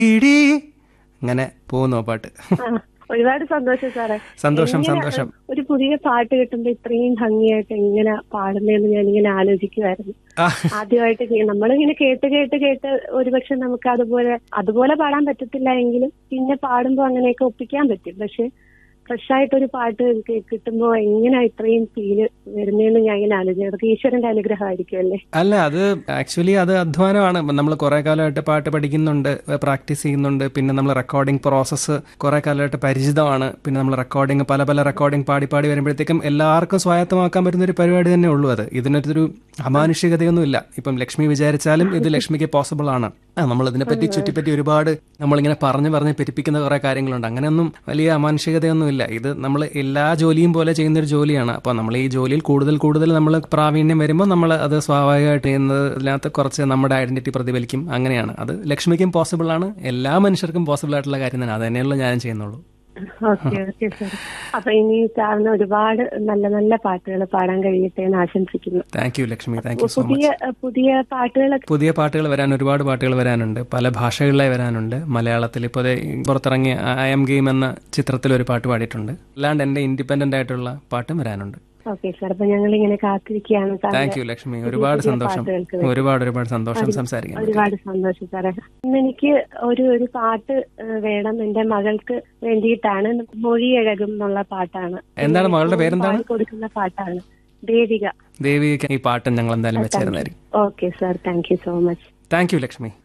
ഇടി അങ്ങനെ പോകുന്നു ആ പാട്ട് ആ, ഒരുപാട് സന്തോഷം സാറേ സന്തോഷം എങ്ങനെ സന്തോഷം ഒരു പുതിയ പാട്ട് കിട്ടുമ്പോ ഇത്രയും ഭംഗിയായിട്ട് എങ്ങനെ പാടുന്നതെന്ന് ഞാൻ ഇങ്ങനെ ആലോചിക്കുമായിരുന്നു ആ, ആദ്യമായിട്ട് കേ- നമ്മളിങ്ങനെ കേട്ട് കേട്ട് കേട്ട് ഒരുപക്ഷെ നമുക്ക് അതുപോലെ അതുപോലെ പാടാൻ പറ്റത്തില്ല എങ്കിലും പിന്നെ പാടുമ്പോ അങ്ങനെയൊക്കെ ഒപ്പിക്കാൻ പറ്റും പക്ഷെ ഫ്രഷ് ആയിട്ടൊരു പാട്ട് കേ- കിട്ടുമ്പോ എങ്ങനെ ഇത്രയും ഫീല് വരുന്നതെന്ന് ഞാൻ ഇങ്ങനെ ആലോചിക്കും അതൊക്കെ ഈശ്വരന്റെ അനുഗ്രഹമായിരിക്കും അല്ലേ അല്ല അത് ആക്ച്വലി അത് അധ്വാനമാണ് നമ്മൾ കുറെ കാലമായിട്ട് പാട്ട് പഠിക്കുന്നുണ്ട് പ്രാക്ടീസ് ചെയ്യുന്നുണ്ട് പിന്നെ നമ്മൾ റെക്കോർഡിംഗ് പ്രോസസ്സ് കുറെ കാലമായിട്ട് പരിചിതമാണ് പിന്നെ നമ്മൾ റെക്കോർഡിംഗ് പല പല റെക്കോർഡിംഗ് പാടി പാടി വരുമ്പോഴത്തേക്കും എല്ലാവർക്കും സ്വായത്തമാക്കാൻ പറ്റുന്ന ഒരു പരിപാടി തന്നെ ഉള്ളൂ അത് ഇതിനൊരു അമാനുഷികതയൊന്നുമില്ല ഇപ്പം ലക്ഷ്മി വിചാരിച്ചാലും ഇത് ലക്ഷ്മിക്ക് പോസിബിൾ ആണ് ആ, നമ്മൾ ഇതിനെപ്പറ്റി ചുറ്റിപ്പറ്റി ഒരുപാട് നമ്മളിങ്ങനെ പറഞ്ഞു പറഞ്ഞ് പെരുപ്പിക്കുന്ന കുറെ കാര്യങ്ങളുണ്ട് അങ്ങനെയൊന്നും വലിയ അമാനുഷികതയൊന്നുമില്ല ഇത് നമ്മൾ എല്ലാ ജോലിയും പോലെ ചെയ്യുന്ന ഒരു ജോലിയാണ് അപ്പോൾ നമ്മൾ ഈ ജോലിയിൽ കൂടുതൽ കൂടുതൽ നമ്മൾ പ്രാവീണ്യം വരുമ്പോൾ നമ്മൾ അത് സ്വാഭാവികമായിട്ട് ചെയ്യുന്നത് ഇതിനകത്ത് കുറച്ച് നമ്മുടെ ഐഡന്റിറ്റി പ്രതിഫലിക്കും അങ്ങനെയാണ് അത് ലക്ഷ്മിക്കും പോസിബിൾ ആണ് എല്ലാ മനുഷ്യർക്കും പോസിബിൾ ആയിട്ടുള്ള കാര്യം തന്നെ അത് തന്നെയുള്ള ഞാനും ചെയ്യുന്നുള്ളൂ ഓക്കെ ഓക്കെ സാർ അപ്പൊ ഇനി സാറിന് ഒരുപാട് നല്ല നല്ല പാട്ടുകൾ പാടാൻ കഴിയട്ടെ എന്ന് ആശംസിക്കുന്നു thank you Lakshmi thank you so much പുതിയ പുതിയ പാട്ടുകളൊക്കെ പുതിയ പാട്ടുകൾ വരാൻ ഒരുപാട് പാട്ടുകൾ വരാനുണ്ട് പല ഭാഷകളിലായി വരാനുണ്ട് മലയാളത്തിൽ ഇപ്പോൾ ദേ പുറത്തിറങ്ങിയ ഐ എം ഗെയിം എന്ന ചിത്രത്തിൽ ഒരു പാട്ട് പാടിയിട്ടുണ്ട് അല്ലാണ്ട് എൻ്റെ ഇൻഡിപെൻഡന്റ് ആയിട്ടുള്ള പാട്ടും വരാനുണ്ട് ഓക്കെ സാർ അപ്പൊ ഞങ്ങൾ ഇങ്ങനെ കാത്തിരിക്കുകയാണ് സാറിന്റെ താങ്ക് യു ലക്ഷ്മി ഒരുപാട് പുതിയ സന്തോഷം പാട്ടുകൾക്ക് ഒരുപാട് ഒരുപാട് സന്തോഷം സംസാരിക്കാൻ ഒരുപാട് സന്തോഷം സാറേ ഇന്ന് എനിക്ക് ഒരു ഒരു പാട്ട് ഏഹ്, വേണം എന്റെ മകൾക്ക് വേണ്ടിയിട്ടാണ് മൊഴിയഴകും എന്നുള്ള പാട്ടാണ് എന്താണ് മകളുടെ പേരെന്താണ് പാടി കൊടുക്കുന്ന പാട്ടാണ് ദേവിക ദേവിക്ക് ഈ പാട്ട് ഞങ്ങൾ എന്തായാലും വെച്ചിരുന്നായിരിക്കും okay sir thank you so much thank you Lakshmi